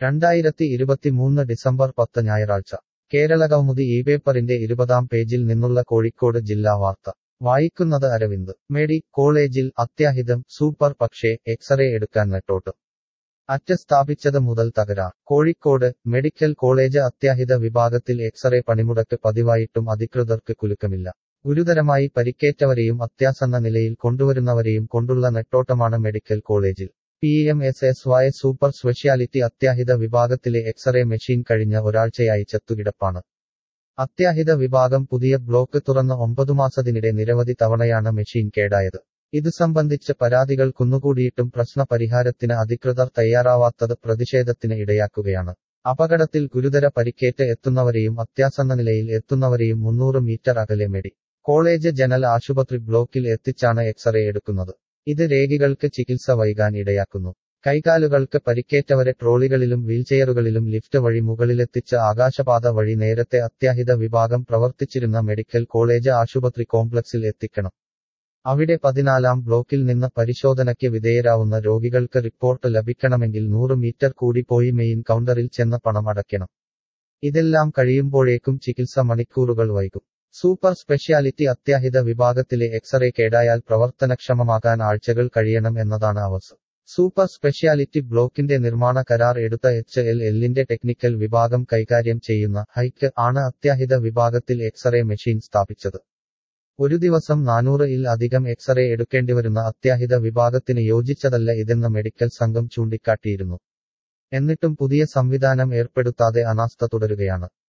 രണ്ടായിരത്തി ഇരുപത്തിമൂന്ന് ഡിസംബർ പത്ത് ഞായറാഴ്ച കേരളകൗമുദി ഈ പേപ്പറിന്റെ ഇരുപതാം പേജിൽ നിന്നുള്ള കോഴിക്കോട് ജില്ലാ വാർത്ത വായിക്കുന്നത് അരവിന്ദ് മെഡി കോളേജിൽ അത്യാഹിതം സൂപ്പർ പക്ഷേ എക്സ്റേ എടുക്കാൻ നെട്ടോട്ട് അറ്റ സ്ഥാപിച്ചത് മുതൽ തകരാർ കോഴിക്കോട് മെഡിക്കൽ കോളേജ് അത്യാഹിത വിഭാഗത്തിൽ എക്സ്റേ പണിമുടക്ക് പതിവായിട്ടും അധികൃതർക്ക് കുലുക്കമില്ല ഗുരുതരമായി പരിക്കേറ്റവരെയും അത്യാസന്ന നിലയിൽ കൊണ്ടുവരുന്നവരെയും കൊണ്ടുള്ള നെട്ടോട്ടമാണ് മെഡിക്കൽ കോളേജിൽ P M S S Y super speciality അത്യാഹിത വിഭാഗത്തിലെ എക്സ്റേ മെഷീൻ കഴിഞ്ഞ ഒരാഴ്ചയായി ചത്തുകിടപ്പാണ് അത്യാഹിത വിഭാഗം പുതിയ ബ്ലോക്ക് തുറന്ന ഒമ്പതു മാസത്തിനിടെ നിരവധി തവണയാണ് മെഷീൻ കേടായത് ഇതു സംബന്ധിച്ച് പരാതികൾ കുന്നുകൂടിയിട്ടും പ്രശ്ന പരിഹാരത്തിന് അധികൃതർ തയ്യാറാവാത്തത് പ്രതിഷേധത്തിന് ഇടയാക്കുകയാണ് അപകടത്തിൽ ഗുരുതര പരിക്കേറ്റ് എത്തുന്നവരെയും അത്യാസന്ന നിലയിൽ എത്തുന്നവരെയും മുന്നൂറ് മീറ്റർ അകലെ മെഡി കോളേജ് ജനൽ ആശുപത്രി ബ്ലോക്കിൽ എത്തിച്ചാണ് എക്സ്റേ എടുക്കുന്നത് ഇത് രേഖകൾക്ക് ചികിത്സ വൈകാൻ ഇടയാക്കുന്നു കൈകാലുകൾക്ക് പരിക്കേറ്റവരെ ട്രോളികളിലും വീൽചെയറുകളിലും ലിഫ്റ്റ് വഴി മുകളിലെത്തിച്ച് ആകാശപാത വഴി നേരത്തെ അത്യാഹിത വിഭാഗം പ്രവർത്തിച്ചിരുന്ന മെഡിക്കൽ കോളേജ് ആശുപത്രി കോംപ്ലക്സിൽ എത്തിക്കണം അവിടെ പതിനാലാം ബ്ലോക്കിൽ നിന്ന് പരിശോധനയ്ക്ക് വിധേയരാവുന്ന രോഗികൾക്ക് റിപ്പോർട്ട് ലഭിക്കണമെങ്കിൽ നൂറ് മീറ്റർ കൂടി പോയി മെയിൻ കൗണ്ടറിൽ ചെന്ന് പണം അടയ്ക്കണം ഇതെല്ലാം കഴിയുമ്പോഴേക്കും ചികിത്സ മണിക്കൂറുകൾ വൈകും സൂപ്പർ സ്പെഷ്യാലിറ്റി അത്യാഹിത വിഭാഗത്തിലെ എക്സ്റേ കേടായാൽ പ്രവർത്തനക്ഷമമാകാൻ ആഴ്ചകൾ കഴിയണം എന്നതാണ് അവസ്ഥ സൂപ്പർ സ്പെഷ്യാലിറ്റി ബ്ലോക്കിന്റെ നിർമ്മാണ കരാർ എടുത്ത എച്ച് എൽ എല്ലിന്റെ ടെക്നിക്കൽ വിഭാഗം കൈകാര്യം ചെയ്യുന്ന ഹൈക്ക് ആണ് അത്യാഹിത വിഭാഗത്തിൽ എക്സ്റേ മെഷീൻ സ്ഥാപിച്ചത് ഒരു ദിവസം നാനൂറ് ഇൽ അധികം എക്സ്റേ എടുക്കേണ്ടിവരുന്ന അത്യാഹിത വിഭാഗത്തിന് യോജിച്ചതല്ല ഇതെന്ന് മെഡിക്കൽ സംഘം ചൂണ്ടിക്കാട്ടിയിരുന്നു എന്നിട്ടും പുതിയ സംവിധാനം ഏർപ്പെടുത്താതെ അനാസ്ഥ തുടരുകയാണ്